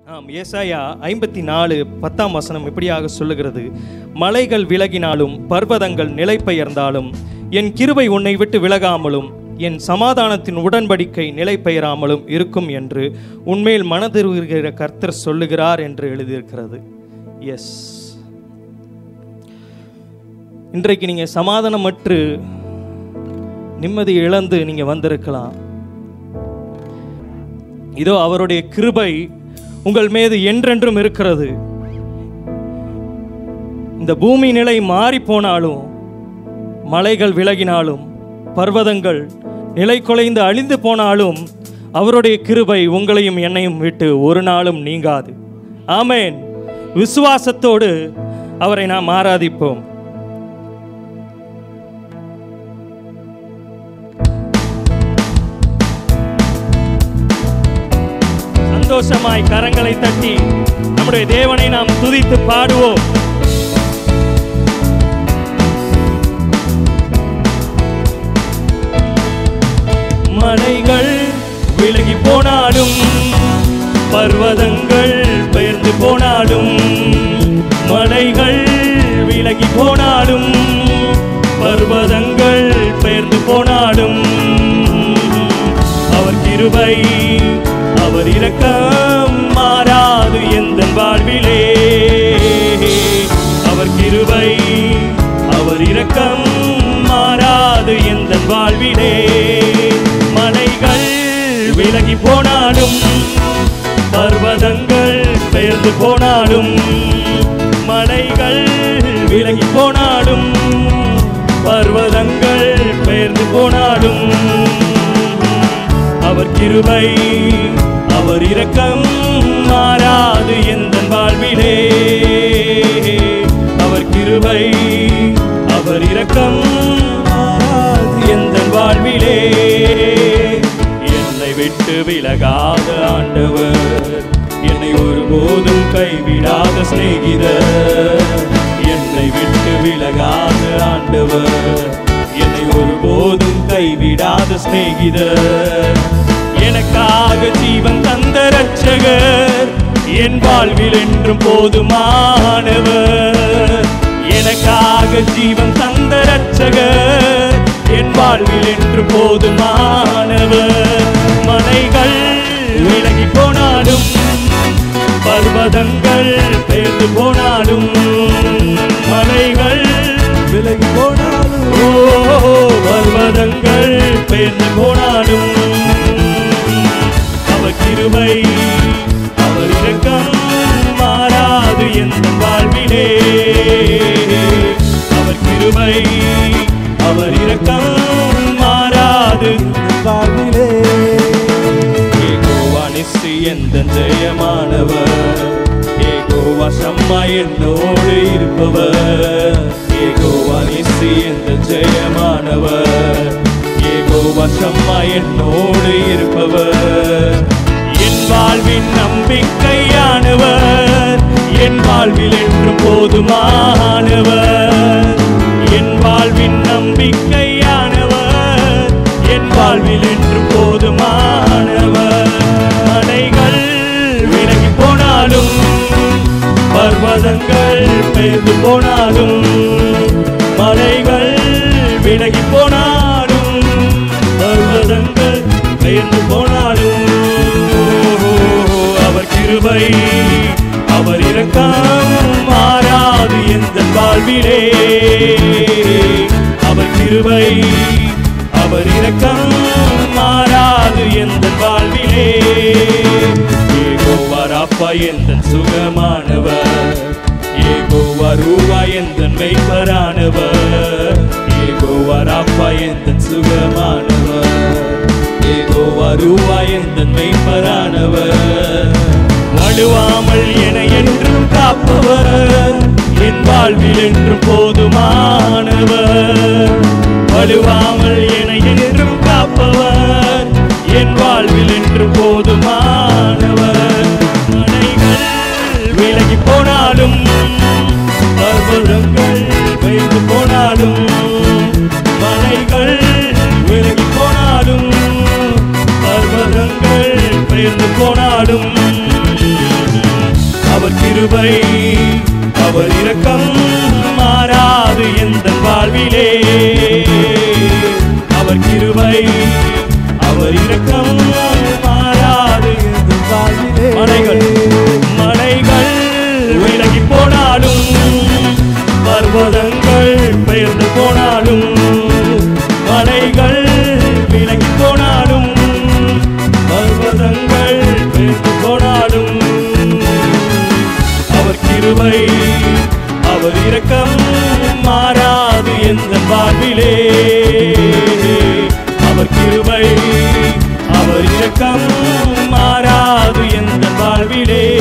ஆம் ஏசாயா ஐம்பத்தி நாலு பத்தாம் வசனம் இப்படியாக சொல்லுகிறது மலைகள் விலகினாலும் பர்வதங்கள் நிலை பெயர்ந்தாலும் என் கிருபை உன்னை விட்டு விலகாமலும் என் சமாதானத்தின் உடன்படிக்கை நிலை பெயராமலும் இருக்கும் என்று உன்மேல் மனதிருகிற கர்த்தர் சொல்லுகிறார் என்று எழுதியிருக்கிறது எஸ் இன்றைக்கு நீங்க சமாதானமற்று நிம்மதி இழந்து நீங்க வந்திருக்கலாம் இதோ அவருடைய கிருபை உங்கள் மீது என்றென்றும் இருக்கிறது இந்த பூமி நிலை மாறி போனாலும் மலைகள் விலகினாலும் பர்வதங்கள் நிலை குலைந்து அழிந்து போனாலும் அவருடைய கிருபை உங்களையும் என்னையும் விட்டு ஒரு நாளும் நீங்காது ஆமேன் விசுவாசத்தோடு அவரை நாம் ஆராதிப்போம் சந்தோஷமாய் கரங்களை தட்டி நம்முடைய தேவனை நாம் துதித்து பாடுவோம் மலைகள் விலகி போனாலும் பர்வதங்கள் பெயர்ந்து போனாலும் மலைகள் விலகி போனாலும் பர்வதங்கள் பெயர்ந்து போனாலும் அவர் கிருபை அவர் இரக்கம் மாறாது எந்த வாழ்விலே அவர் கிருபை அவர் இரக்கம் மாறாது எந்த வாழ்விலே மலைகள் விலகி போனாலும் பர்வதங்கள் பெயர்ந்து போனாலும் மலைகள் விலகி போனாலும் பர்வதங்கள் பெயர்ந்து போனாலும் அவர் கிருபை அவர் இரக்கம் மாறாது எந்த வாழ்விலே அவர் கிருபை அவர் இரக்கம் மாறாது எந்த வாழ்விலே என்னை விட்டு விலகாத ஆண்டவர் என்னை ஒருபோதும் கைவிடாத சிநேகிதர் என்னை விட்டு விலகாத ஆண்டவர் என்னை ஒருபோதும் கைவிடாத சிநேகிதர் எனக்காக ஜீவன் தந்த ரட்சகர் என் வாழ்வில் என்றும் போதுமானவர் எனக்காக ஜீவன் தந்த ரட்சகர் என் வாழ்வில் என்று போதுமானவர் மலைகள் விலகி போனாலும் பர்வதங்கள் பெயர்ந்து போனாலும் மலைகள் விலகி போனாலும் ஓ பர்வதங்கள் பெயர்ந்து போனாலும் அவர் கிருபை அவர் இரக்கம் மாறாது எந்த வாழ்விலே அவர் கிருபை அவர் இரக்கம் மாறாது வாழ்விலே ஏகோவா நிஸ்ஸி எந்த ஜெயமானவர் ஏகோவா சம்மா என்னோடு இருப்பவர் ஏகோவா நிஸ்ஸி எந்த ஜெயமானவர் ஏகோவா சம்மா என்னோடு இருப்பவர் என் வாழ்வின் நம்பிக்கையானவர் என் வாழ்வில் என்று போதுமானவர் என் வாழ்வின் நம்பிக்கையானவர் என் வாழ்வில் என்று போதுமானவர் மலைகள் விலகி போனாலும் பர்வதங்கள் பெயர்ந்து போனாலும் மலைகள் விலகி போனாலும் பர்வதங்கள் பெயர்ந்து போனாலும் அவர் கிருபை அவர் இரக்கம் மாறாது எந்த வாழ்விலே அவர் கிருபை அவர் இரக்கம் மாறாது எந்த வாழ்விலே ஏகோவார் அப்பா எந்த சுகமானவர் ஏகோவார் ரூபா எந்த மெய்ப்பரானவர் ஏகோவார் அப்பா எந்த சுகமானவர் ஏகோவார் ரூபா எந்த மெய்ப்பரானவர் வழுவாமல் என என்றும் காப்பவர் என் வாழ்வில் என்றும் போதுமானவர் வழுவாமல் என என்றும் காப்பவர் என் வாழ்வில் என்று போதுமானவர் மலைகள் விலகி போனாலும் பர்வதங்கள் பெய்து போனாலும் மலைகள் விலகி போனாலும் பர்வதங்கள் பெயர்ந்து போனாலும் கிருபை அவர் இரக்கம் மாறாது எந்த வாழ்விலே அவர் கிருபை அவர் இரக்கம் மாறாது எந்த வாழ்விலே மலைகள் மலைகள் விலகி போனாலும் பர்வதங்கள் பெயர்ந்து போனாலும் மலைகள் விலகி போனாலும் பர்வதங்கள் பெயர்ந்து போனாலும் அவர் கிருபை அவர் இரக்கம் மாறாது எந்த வாழ்விலே அவர் கிருபை அவர் இரக்கம் மாறாது எந்த வாழ்விலே